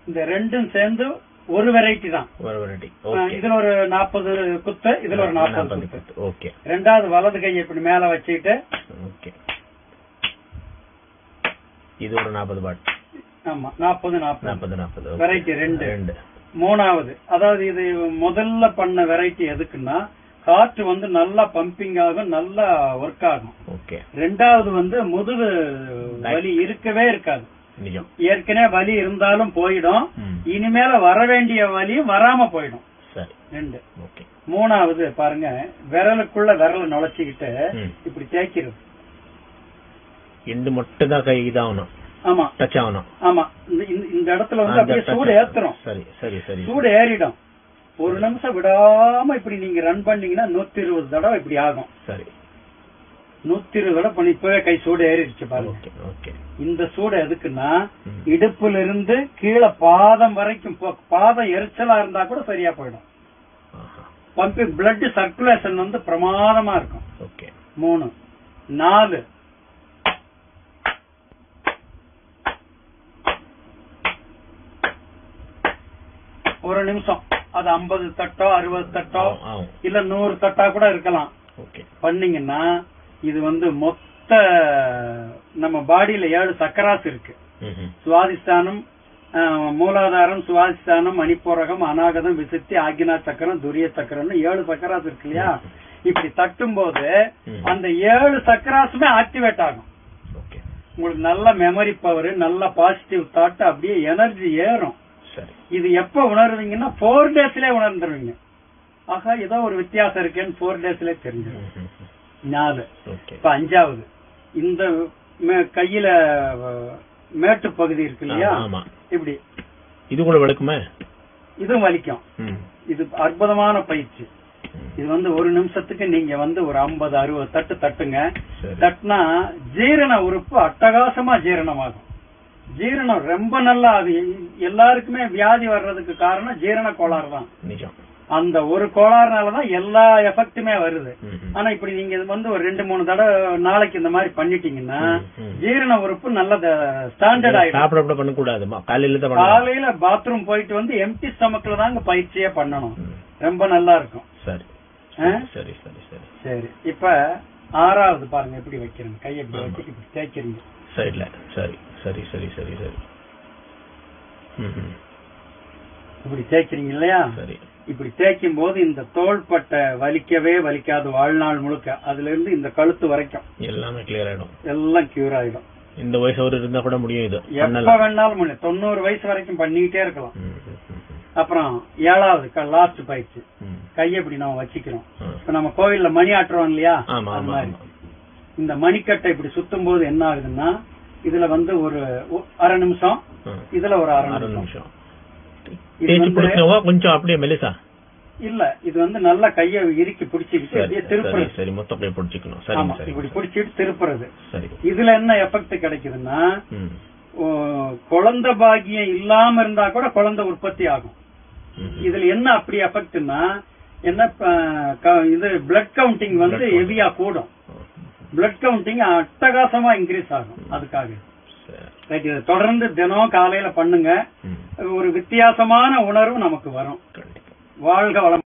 இந்த ரெண்டும் சேர்ந்து ஒரு வெரைட்டி தான் ஒரு வெரைட்டி ஆ, ஓகே இதுல ஒரு நாற்பது குத்து இதுல ஒரு நாற்பது நாற்பது குத்து குத்து ஓகே ரெண்டாவது வலது கையை இப்படி மேல வச்சுக்கிட்டு ஓகே இது ஒரு நாற்பது பாட் ஆமா நாற்பது நாற்பது நாற்பது நாற்பது okay. வெரைட்டி ரெண்டு ரெண்டு மூணாவது அதாவது இது முதல்ல பண்ண வெரைட்டி எதுக்குன்னா காற்று வந்து நல்லா பம்பிங் ஆகும் நல்லா ஒர்க் ஆகும் ஓகே ரெண்டாவது வந்து முதுகு வலி இருக்கவே இருக்காது நிஜம் ஏற்கனவே வலி இருந்தாலும் போயிடும் ம். இனிமேல வர வேண்டிய வலியும் வராம போயிடும் சரி ரெண்டு ஓகே மூணாவது பாருங்க விரலுக்குள்ள விரல நுழைச்சிக்கிட்டு ம். இப்படி தேய்க்கிறது இந்த மட்டும் தான் கை இதாகணும் ஆமா டச் ஆகணும் ஆமா இந்த- இந்த- இந்த இடத்துல வந்து அப்படியே அந்த சூடு touch- ஏத்துறோம் சரி சரி சரி சூடு ஏறிடும் ஒரு நிமிஷம் விடாம இப்படி நீங்க ரன் பண்ணீங்கன்னா நூத்தி இருபது தடவை இப்படி ஆகும் சரி நூத்தி இருபது தடவை பண்ணி இப்பவே கை சூடு ஏறிடுச்சு பாருங்க ஓகே ஓகே இந்த சூடு எதுக்குன்னா ம். இடுப்புல இருந்து கீழே பாதம் வரைக்கும் போ- பாதம் எரிச்சலா இருந்தா கூட சரியா போயிடும் ஆஹா பம்பிங் பிளட் சர்க்குலேஷன் வந்து பிரமாதமா இருக்கும் ஓகே மூணு நாலு ஒரு நிமிஷம் அது ஐம்பது தட்டோ அறுபது தட்டோ ஆகும், ஆகும் இல்ல நூறு தட்டா கூட இருக்கலாம் ஓகே பண்ணீங்கன்னா இது வந்து மொத்த நம்ம பாடியில ஏழு சக்கராஸ் இருக்கு ம்ஹும். சுவாதிஷ்டானம் ஆஹ், மூலாதாரம் சுவாதிஷ்டானம் மணிப்பூரகம் அநாகதம் விசுத்தி ஆக்னா சக்கரம் துரிய சக்கரம்னு ஏழு சக்கராஸ் இருக்கு இல்லையா இப்படி தட்டும் போது ம். அந்த ஏழு சக்கராசுமே ஆக்டிவேட் ஆகும் ஓகே உங்களுக்கு நல்ல மெமரி பவர் நல்ல பாசிட்டிவ் தாட் அப்படியே எனர்ஜி ஏறும் சரி இது எப்ப உணர்வீங்கன்னா போர் டேஸ்லயே உணர்ந்துருவீங்க ஆகா ஏதோ ஒரு வித்தியாசம் இருக்கேன்னு போர் டேஸ்லயே தெரிஞ்சிடும் ம்ஹும். நாலு ஓகே இப்ப அஞ்சாவது இந்த மே- கையில அஹ், மேட்டு பகுதி இருக்கு இல்லையா ஆமா, ஆமா இப்படி இது கூட விளக்குமே இதுவும் வலிக்கும் ம் இது அற்புதமான பயிற்சி ம். இது வந்து ஒரு நிமிஷத்துக்கு நீங்க வந்து ஒரு ஐம்பது அறுபது தட்டு தட்டுங்க சரி தட்டுனா ஜீரண உறுப்பு அட்டகாசமா ஜீரணமாகும் ஜீரணம் ரொம்ப நல்லா அது எல்லாருக்குமே வியாதி வர்றதுக்கு காரணம் ஜீரண கோளாறு தான் நிஜம் அந்த ஒரு கோளாறுனாலதான் எல்லா எஃபெக்ட்டுமே வருது ம்ஹும். ஆனா இப்படி நீங்க இது வந்து ஒரு ரெண்டு மூணு தடவை நாளைக்கு இந்த மாதிரி பண்ணிட்டீங்கன்னா ம், ம். ஜீரண உறுப்பு நல்ல ஸ்டாண்டர்ட் ஆயிடும் சாப்பிட கூட பண்ணக்கூடாதுமா காலையில தான் பண்ணணும் காலையில பாத்ரூம் போயிட்டு வந்து எம்டி ஸ்டமக்ல தாங்க பயிற்சியே பண்ணணும் ம். ரொம்ப நல்லா இருக்கும் சரி ஆ? சரி சரி சரி சரி இப்ப ஆறாவது பாருங்க எப்படி வைக்கிறீங்க கையை இப்படி வச்சுட்டு இப்படி தேய்க்கிறீங்க சைட்ல சரி சரி சரி சரி சரி ம்ஹும். இப்படி தேய்க்கிறீங்க இல்லையா சரி இப்படி தேய்க்கும் போது இந்த தோள்பட்டை வலிக்கவே வலிக்காது வாழ்நாள் முழுக்க அதுல இருந்து இந்த கழுத்து வரைக்கும் எல்லாமே கிளியர் ஆயிடும் எல்லாம் கியூர் ஆயிடும் இந்த வயசு அவர் இருந்தா கூட முடியும் இது எப்ப பண்ணலாம் வேணாலும் முடியும் தொண்ணூறு வயசு வரைக்கும் பண்ணிக்கிட்டே இருக்கலாம் ம், ம், ம், ம். அப்புறம் ஏழாவது லாஸ்ட் பயிற்சி ம். கையை இப்படி நம்ம வச்சுக்கிறோம் ஆ. இப்ப நம்ம கோவில்ல மணி ஆட்டுறோம் இல்லையா ஆமா அது ஆமா மாதிரி. ஆமா இந்த மணிக்கட்டை இப்படி சுத்தும் போது என்ன ஆகுதுன்னா இதுல வந்து ஒரு ஒ- அரை நிமிஷம் ஆ. இதுல ஒரு அரை அரை நிமிஷம் நிமிஷம் இது தேய்ச்சி வந்து- பிடிச்சவா கொஞ்சம் அப்படியே மெலிசா இல்ல இது வந்து நல்லா கையை இறுக்கி பிடிச்சிக்கிட்டு சரி அப்படியே சரி திருப்புறது சரி மொத்தம் அப்படியே பிடிச்சிக்கணும் ஆமா சரி இப்படி சரி பிடிச்சிட்டு திருப்புறது சரி இதுல என்ன எஃபெக்ட் கிடைக்குதுன்னா ம் ஓ, குழந்தை பாக்கியம் இல்லாம இருந்தா கூட குழந்தை உற்பத்தி ஆகும் ம். இதுல என்ன அப்படி எஃபெக்ட்னா என்ன ப- க- இது பிளட் கவுண்டிங் வந்து Blood count. ஹெவியா கூடும் பிளட் கவுண்டிங் அட்டகாசமா இன்க்ரீஸ் ஆகும் அதுக்காக சரி ரைட் இதை தொடர்ந்து தினம் காலையில பண்ணுங்க ம் ஒரு வித்தியாசமான உணர்வு நமக்கு வரும் கண்டிப்பா வாழ்க வளம்